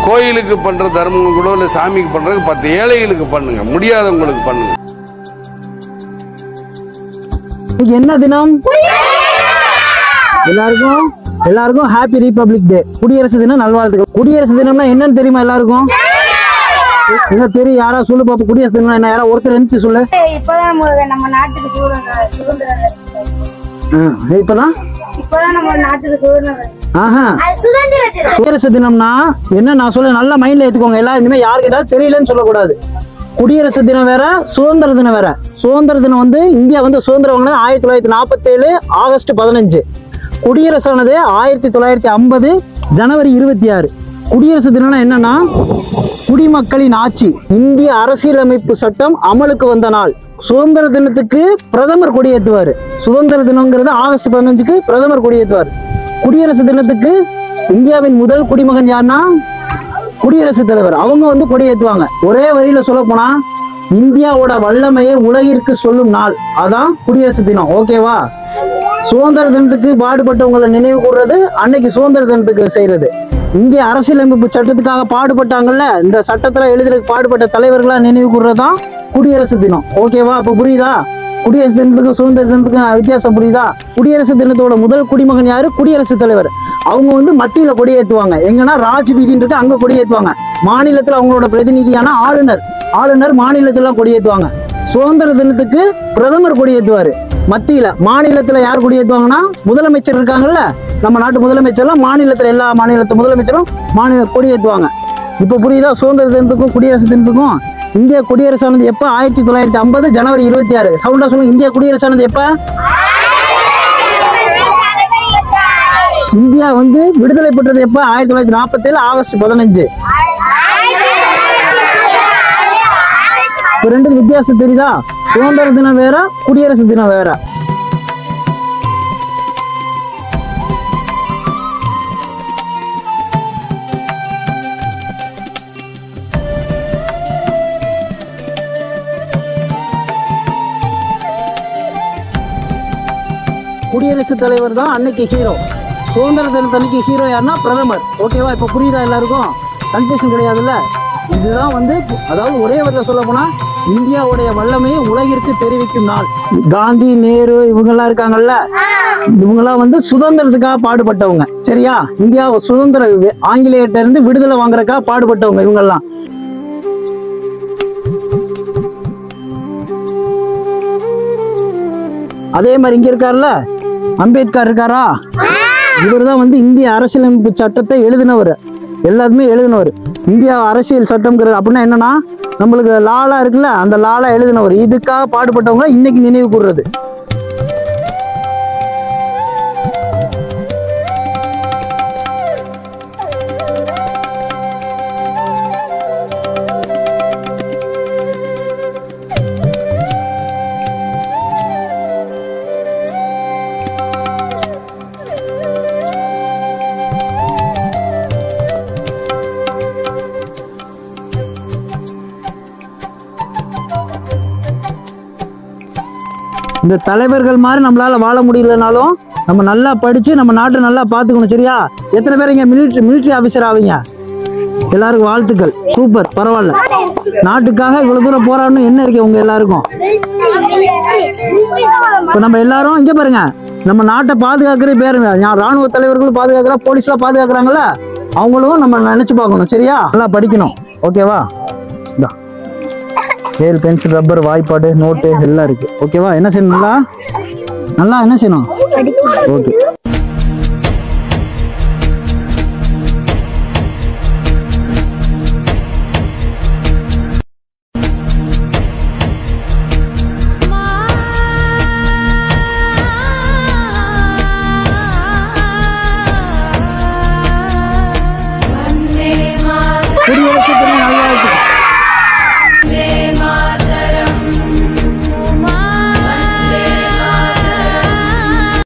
கோயிலுக்கு பண்ற தர்மம் கூட இல்ல சாமிக்கு பண்றதுக்கு பத்து ஏழைகளுக்கு பண்ணுங்க முடியாதவங்களுக்கு பண்ணுங்க இன்னைக்கு என்ன தினம் எல்லாருக்கும் எல்லாருக்கும் ஹாப்பி ரிபப்ளிக் டே குடியரசு தினம் நல்வாழ்த்துக்கள் குடியரசு தினம்னா என்னன்னு தெரியுமா எல்லாருக்கும் என்ன தெரியும் யாரா சொல்லு பாப்பா குடியரசு தினம் என்ன யாரா ஒருத்தர் இருந்துச்சு சொல்லு இப்பதான் நம்ம நம்ம நாட்டுக்கு சுதந்திரம் சுதந்திரம் ஆ, சரி, இப்பதான் இப்பதான் நம்ம நாட்டுக்கு சுதந்திரம் ஆஹா சுதந்திர தினம் குடியரசு தினம்னா என்ன நான் சொல்ல நல்லா மைண்ட்ல ஏத்துக்கோங்க எல்லாரும் இனிமே யாருக்கிட்ட தெரியலன்னு சொல்லக்கூடாது குடியரசு தினம் வேற சுதந்திர தினம் வேற சுதந்திர தினம் வந்து இந்தியா வந்து சுதந்திரம் வாங்கினது ஆயிரத்தி தொள்ளாயிரத்தி நாற்பத்தி ஏழு ஆகஸ்ட் பதினஞ்சு குடியரசானது ஆயிரத்தி தொள்ளாயிரத்தி ஐம்பது ஜனவரி இருபத்தி ஆறு குடியரசு தினம்னா என்னன்னா குடிமக்களின் ஆட்சி இந்திய அரசியலமைப்பு சட்டம் அமலுக்கு வந்த நாள் சுதந்திர தினத்துக்கு பிரதமர் கொடியேற்றுவார் சுதந்திர தினங்கிறது ஆகஸ்ட் பதினஞ்சுக்கு பிரதமர் கொடியேற்றுவார் குடியரசு தினத்துக்கு இந்தியாவின் முதல் குடிமகன் யாருன்னா குடியரசுத் தலைவர் அவங்க வந்து கொடியேற்றுவாங்க ஒரே வரியில சொல்ல போனா இந்தியாவோட வல்லமையை உலகிற்கு சொல்லும் நாள் அதான் குடியரசு தினம் ஓகேவா சுதந்திர தினத்துக்கு பாடுபட்டவங்களை நினைவு கூறுறது அன்னைக்கு சுதந்திர தினத்துக்கு செய்யறது இந்திய அரசியலமைப்பு சட்டத்துக்காக பாடுபட்டாங்கல்ல இந்த சட்டத்துல எழுதுறதுக்கு பாடுபட்ட தலைவர்களா நினைவு கூறுறது தான் குடியரசு தினம் ஓகேவா அப்ப புரியுதா குடியரசு தினத்துக்கும் சுதந்திர தினத்துக்கும் வித்தியாசம் புரியுதா குடியரசு தினத்தோட முதல் குடிமகன் யாரு குடியரசுத் தலைவர் அவங்க வந்து மத்தியில கொடியேற்றுவாங்க எங்கன்னா ராஜ் வீதின்னு இருக்கு அங்க கொடியேற்றுவாங்க மாநிலத்துல அவங்களோட பிரதிநிதியான ஆளுநர் ஆளுநர் மாநிலத்துல கொடியேற்றுவாங்க சுதந்திர தினத்துக்கு பிரதமர் கொடியேற்றுவாரு மத்தியில மாநிலத்துல யார் கொடியேற்றுவாங்கன்னா முதலமைச்சர் இருக்காங்கல்ல நம்ம நாட்டு முதலமைச்சர்லாம் மாநிலத்துல எல்லா மாநிலத்து முதலமைச்சரும் மாநில கொடியேற்றுவாங்க இப்ப புரியுதா சுதந்திர தினத்துக்கும் குடியரசு தினத்துக்கும் இந்திய குடியரசானது எப்ப ஆயிரத்தி தொள்ளாயிரத்தி ஐம்பது ஜனவரி இருபத்தி ஆறு சவுண்டா சொல்லுங்க இந்திய குடியரசானது எப்ப இந்தியா வந்து விடுதலை பெற்றது எப்ப ஆயிரத்தி தொள்ளாயிரத்தி நாற்பத்தி ஏழு ஆகஸ்ட் பதினஞ்சு இது ரெண்டுக்கு வித்தியாசம் தெரியுதா சுதந்திர தினம் வேற குடியரசு தினம் வேற குடியரசுத் தலைவர் தான் அன்னைக்கு ஹீரோ சுதந்திர தினத்தன்னைக்கு ஹீரோ யாருன்னா பிரதமர் ஓகேவா இப்போ புரியுதா எல்லாருக்கும் கன்ஃபியூஷன் கிடையாதுல்ல இதுதான் வந்து அதாவது ஒரே வரியில் சொல்ல போனா இந்தியாவுடைய வல்லமையை உலகிற்கு தெரிவிக்கும் நாள் காந்தி நேரு இவங்கெல்லாம் இருக்காங்கல்ல இவங்கெல்லாம் வந்து சுதந்திரத்துக்காக பாடுபட்டவங்க சரியா இந்தியா சுதந்திர ஆங்கிலேயர்கிட்ட இருந்து விடுதலை வாங்குறதுக்காக பாடுபட்டவங்க இவங்கெல்லாம் அதே மாதிரி இங்க இருக்கார்ல அம்பேத்கர் இருக்காரா இவர் தான் வந்து இந்திய அரசியலமைப்பு சட்டத்தை எழுதினவர் எல்லாருமே எழுதினவர் இந்தியா அரசியல் சட்டம்ங்கிறது அப்படின்னா என்னன்னா நம்மளுக்கு லாலா இருக்குல்ல அந்த லாலா எழுதினவர் இதுக்காக பாடுபட்டவங்க இன்னைக்கு நினைவு கூறுறது இந்த தலைவர்கள் மாதிரி நம்மளால வாழ முடியலனாலும் நம்ம நல்லா படிச்சு நம்ம நாட்டை நல்லா பார்த்துக்கணும் சரியா எத்தனை பேர் இங்க மிலிட்ரி மிலிட்ரி ஆஃபீஸர் ஆவீங்க எல்லாருக்கும் வாழ்த்துக்கள் சூப்பர் பரவாயில்ல நாட்டுக்காக இவ்வளவு தூரம் போராடணும் என்ன இருக்கு உங்க எல்லாருக்கும் இப்போ நம்ம எல்லாரும் இங்க பாருங்க நம்ம நாட்டை பாதுகாக்கிற பேர் நான் ராணுவ தலைவர்களும் பாதுகாக்கிறா போலீஸ்லாம் பாதுகாக்கிறாங்கல்ல அவங்களும் நம்ம நினைச்சு பார்க்கணும் சரியா நல்லா படிக்கணும் ஓகேவா இந்தா ஸ்கேல் பென்சில் ரப்பர் வாய்ப்பாடு நோட்டு எல்லாம் இருக்கு ஓகேவா என்ன செய்யணும் நல்லா நல்லா என்ன செய்யணும் ஓகே குடியரசு